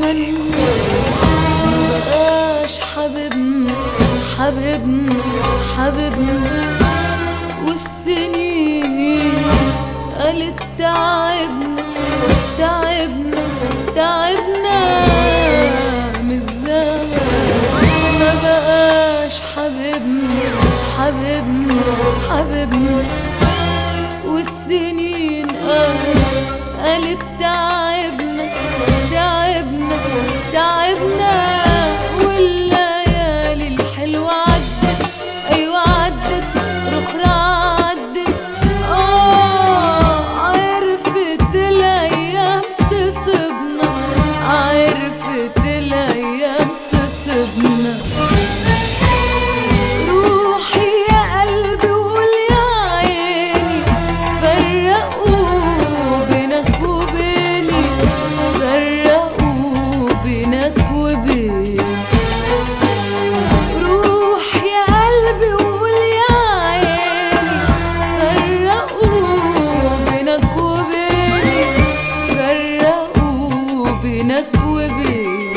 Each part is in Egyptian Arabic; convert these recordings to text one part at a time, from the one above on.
دايما ما بقاش حبيبنا حبيبنا حبيبنا والسنين قالت تعبنا تعبنا تعبنا من الزمن ما بقاش حبيبنا حبيبنا حبيبنا والسنين قالت قالت تعبنا تعبنا تعبنا والليالي الحلوة عدت أيوة عدت رخرة عدت آه عرفت الأيام تصبنا عرفت الأيام تصبنا روحي يا قلبي وقول يا عيني فرقوا بينك وبيني فرقوا بينك وبيني روح يا قلبي وقول يا عيني فرقوا بينك وبيني فرقوا بينك وبيني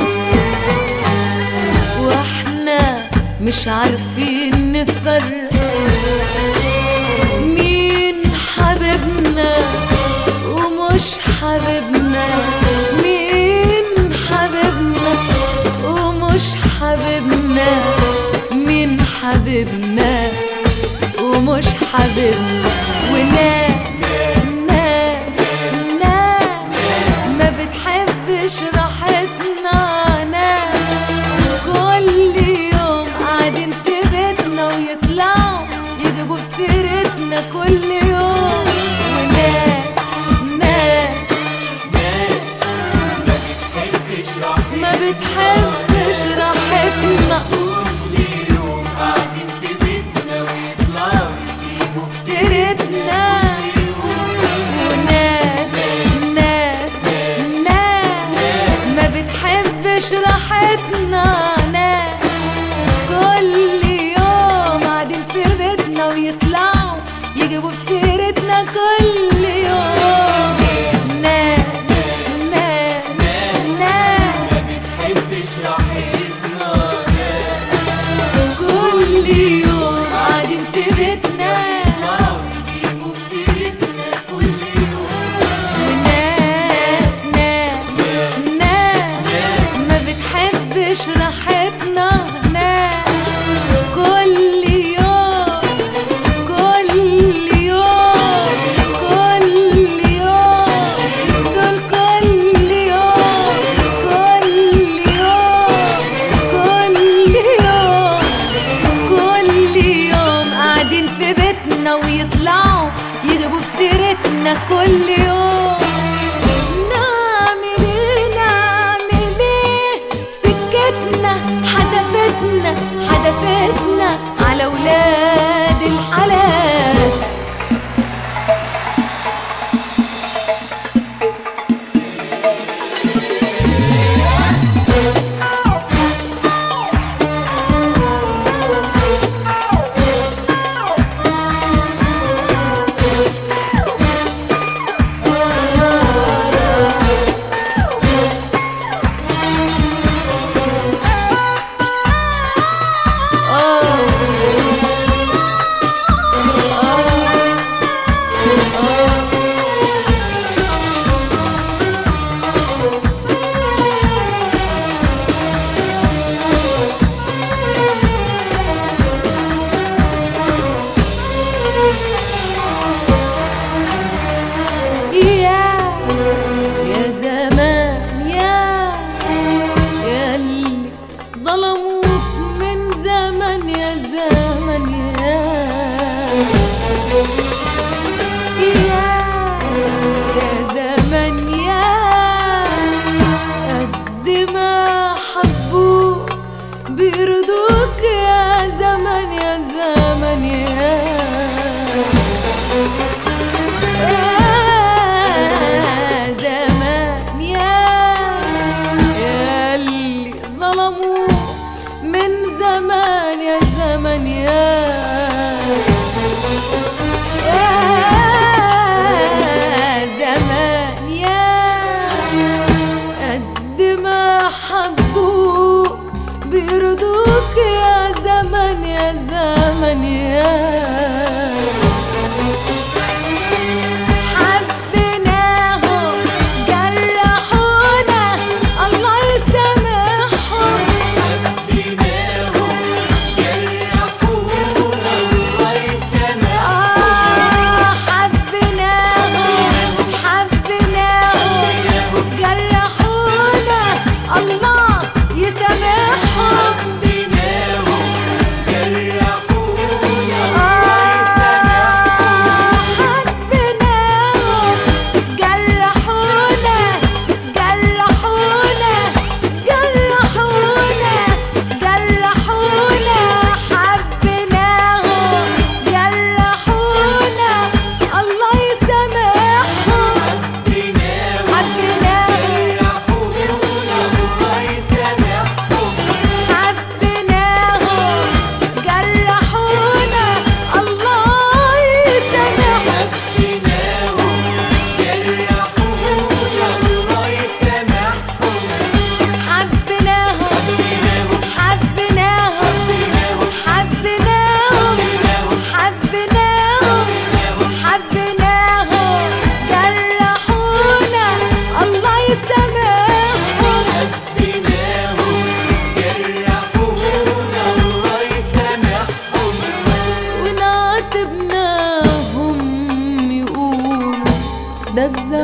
واحنا مش عارفين نفرق مين حبيبنا ومش حبيبنا مين حبيبنا ومش حبيبنا مين حبيبنا ومش حبيبنا وناس ناس ناس ما بتحبش راحتنا ناس كل يوم قاعدين في بيتنا ويطلعوا يجيبوا في سيرتنا كل يوم وناس ناس ما بتحبش راحتنا سيرتنا وناس ناس ناس ما بتحبش راحتنا ناس كل يوم قاعدين في بيتنا ويطلعوا يجيبوا في سيرتنا كل يوم ناس ناس ناس كل يوم قاعدين في بيتنا وناس ناس ناس ما بتحبش راحتنا ناس كل يوم كل يوم كل يوم دول كل يوم كل يوم كل يوم كل يوم قاعدين في بيتنا ويطلعوا يجيبوا في سيرتنا كل يوم نعمل ايه نعمل ايه سكتنا حدفتنا حدفتنا على ولاد الحلال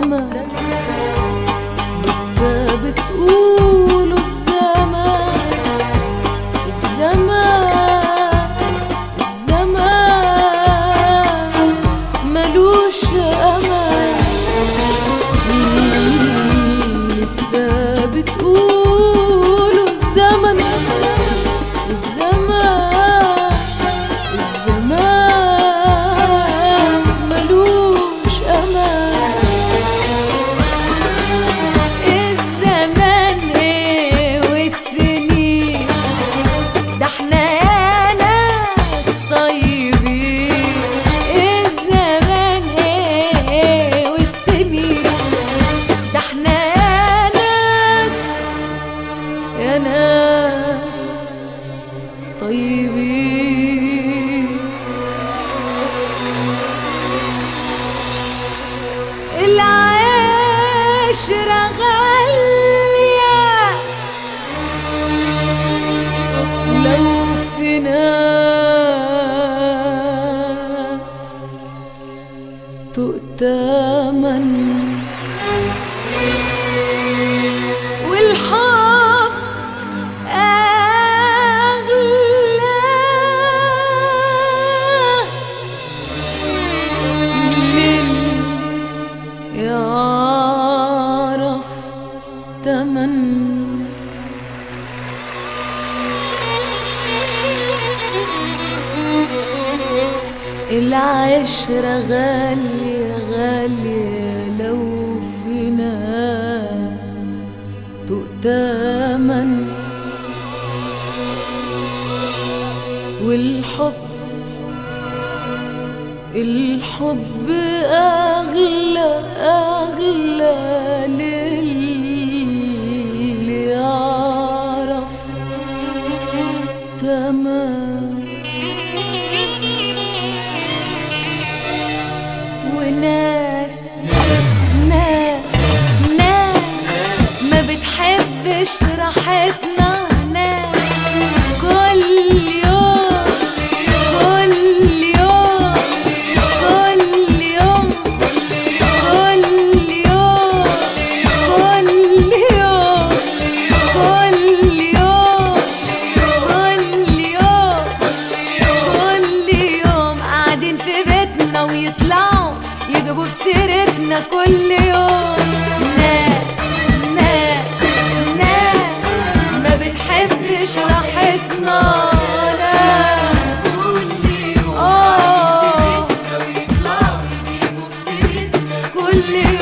الزمن لسه بتقولوا الزمن الزمان الزمان ملوش أمان لسه بتقولوا الزمن الزمان الزمان ملوش أمان الزمان ايه والسنين ده احنا يا ناس طيبين الزمان ايه والسنين ده احنا يا ناس يا ناس طيبين العشرة غالية لو في ناس تؤتمن والحب أغلى من يعرف تمن العشرة غالية غالية لو في ناس تؤتمن والحب الحب أغلى أغلى للي يعرف تمام وناس ناس ناس ما بتحبش راحتنا ناس كل يوم كل يوم كل يوم كل يوم كل يوم كل يوم كل يوم كل يوم قاعدين في بيتنا ويطلعوا يجيبوا في سيرتنا كل يوم ناس ناس ناس ما بتحبش راحتنا ناس آه كل يوم